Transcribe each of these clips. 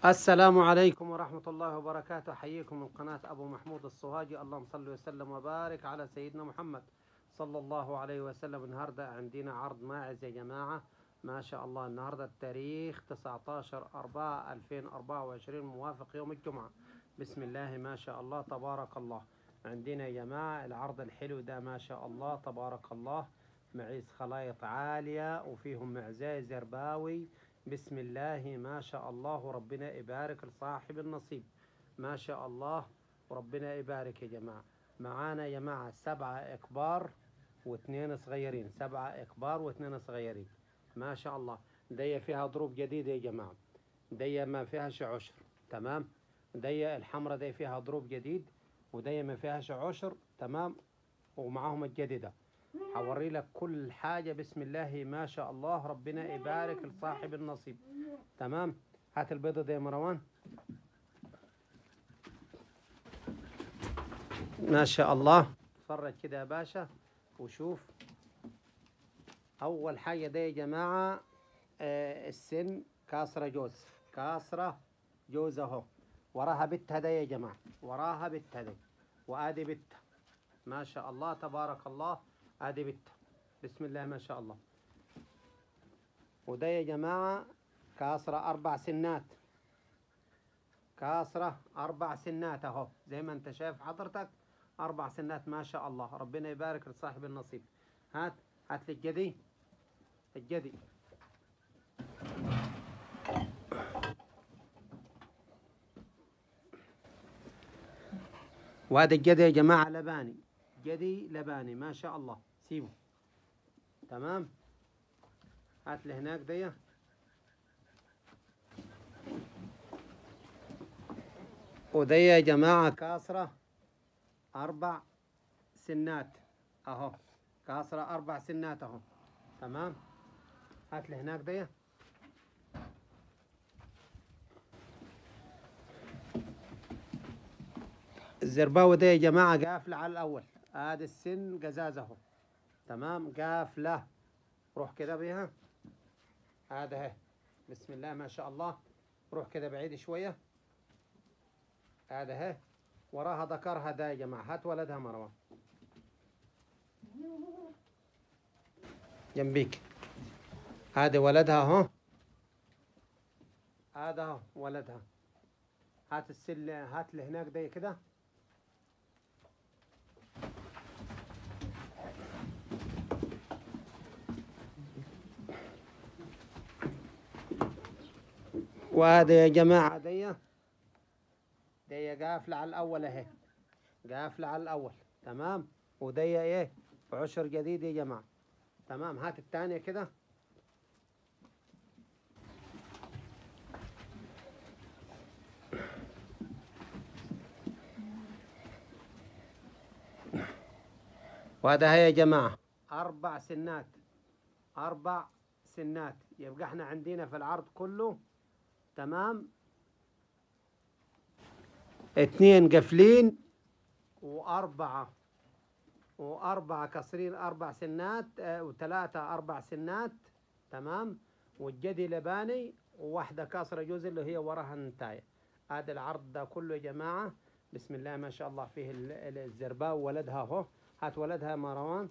السلام عليكم ورحمة الله وبركاته حييكم من قناة أبو محمود الصهاجي اللهم صل وسلم وبارك على سيدنا محمد صلى الله عليه وسلم النهاردة عندنا عرض ماعز يا جماعة ما شاء الله النهاردة التاريخ 19 4 2024 موافق يوم الجمعة بسم الله ما شاء الله تبارك الله عندنا يا جماعة العرض الحلو ده ما شاء الله تبارك الله معيز خلايط عالية وفيهم معزاي زرباوي بسم الله ما شاء الله ربنا يبارك لصاحب النصيب ما شاء الله وربنا يبارك يا جماعة معانا يا جماعة سبعة إكبار واثنين صغيرين سبعة إكبار واثنين صغيرين ما شاء الله دي فيها ضروب جديدة يا جماعة دي ما فيهاش عشر تمام دي الحمرة دي فيها ضروب جديد ودي ما فيهاش عشر تمام ومعاهم الجديدة هوري لك كل حاجة بسم الله ما شاء الله ربنا يبارك لصاحب النصيب تمام هات البيضة دي يا مروان ما شاء الله اتفرج كده يا باشا وشوف أول حاجة دي يا جماعة آه السن كاسرة جوز كاسرة جوز أهو وراها بتها دي يا جماعة وراها بتها دي وآدي بتها ما شاء الله تبارك الله ادي بت بسم الله ما شاء الله وده يا جماعة كاسرة أربع سنات كاسرة أربع سنات أهو زي ما أنت شايف حضرتك أربع سنات ما شاء الله ربنا يبارك لصاحب النصيب هات هات لي الجدي الجدي وهذا الجدي يا جماعة لباني جدي لباني ما شاء الله سيبه تمام هات لي هناك دي ودي يا جماعة كاسرة أربع سنات أهو كاسرة أربع سنات أهو تمام هات لي هناك دي الزرباوي ده يا جماعة قافلة على الأول هذا السن قزاز اهو تمام قافلة روح كده بيها هذا اهي بسم الله ما شاء الله روح كده بعيد شوية هذا اهي وراها ذكرها ده يا جماعة هات ولدها مروان جنبيك هذا ولدها اهو هذا اهو ولدها هات السل هات اللي هناك ده كده وهذا يا جماعة دي دي قافلة على الأول أهي قافلة على الأول تمام ودي إيه عشر جديد يا جماعة تمام هات الثانية كده وهذا هي يا جماعة أربع سنات أربع سنات يبقى احنا عندنا في العرض كله تمام اثنين قافلين وأربعة وأربعة كسرين أربع سنات اه وثلاثة أربع سنات تمام والجدي لباني وواحدة كاسرة جوز اللي هي وراها النتاية هذا العرض ده كله يا جماعة بسم الله ما شاء الله فيه الزرباء وولدها اهو هات ولدها مروان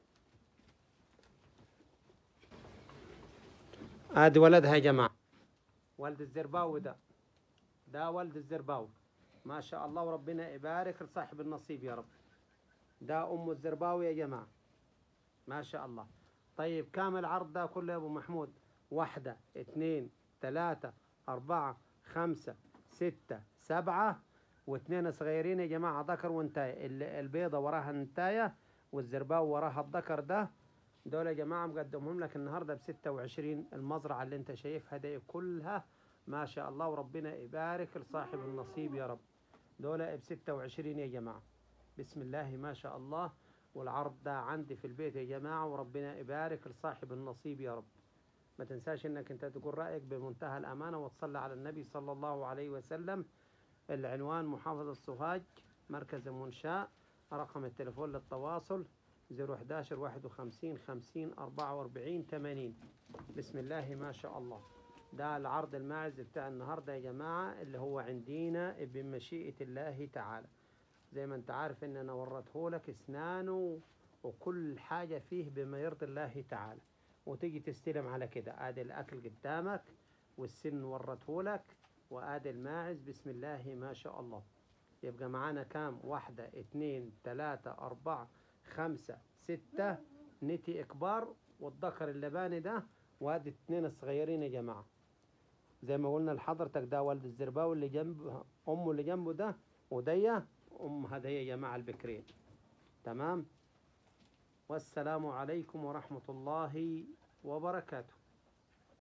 هذا ولدها يا جماعة ولد الزرباوي ده ده ولد الزرباوي ما شاء الله وربنا يبارك لصاحب النصيب يا رب ده أم الزرباوي يا جماعة ما شاء الله طيب كام العرض ده كله يا أبو محمود واحدة اثنين ثلاثة أربعة خمسة ستة سبعة واثنين صغيرين يا جماعة ذكر وانتاية البيضة وراها النتاية والزرباوي وراها الذكر ده دول يا جماعة مقدمهم لك النهاردة بستة وعشرين المزرعة اللي انت شايفها دي كلها ما شاء الله وربنا يبارك لصاحب النصيب يا رب دول بستة وعشرين يا جماعة بسم الله ما شاء الله والعرض ده عندي في البيت يا جماعة وربنا يبارك لصاحب النصيب يا رب ما تنساش انك انت تقول رأيك بمنتهى الأمانة وتصلي على النبي صلى الله عليه وسلم العنوان محافظة الصهاج مركز المنشاء رقم التليفون للتواصل 011 51 50 44 80 بسم الله ما شاء الله ده العرض الماعز بتاع النهاردة يا جماعة اللي هو عندنا بمشيئة الله تعالى زي ما انت عارف ان انا ورته لك اسنانه وكل حاجة فيه بما يرضي الله تعالى وتيجي تستلم على كده ادي الاكل قدامك والسن ورته لك وادي الماعز بسم الله ما شاء الله يبقى معانا كام واحدة اتنين تلاتة اربعة خمسة ستة نتي اكبار والذكر اللباني ده وادي اتنين الصغيرين يا جماعة زي ما قلنا لحضرتك ده والد الزرباوي اللي جنب امه اللي جنبه ده وديه ام هديه يا جماعة البكرين تمام والسلام عليكم ورحمة الله وبركاته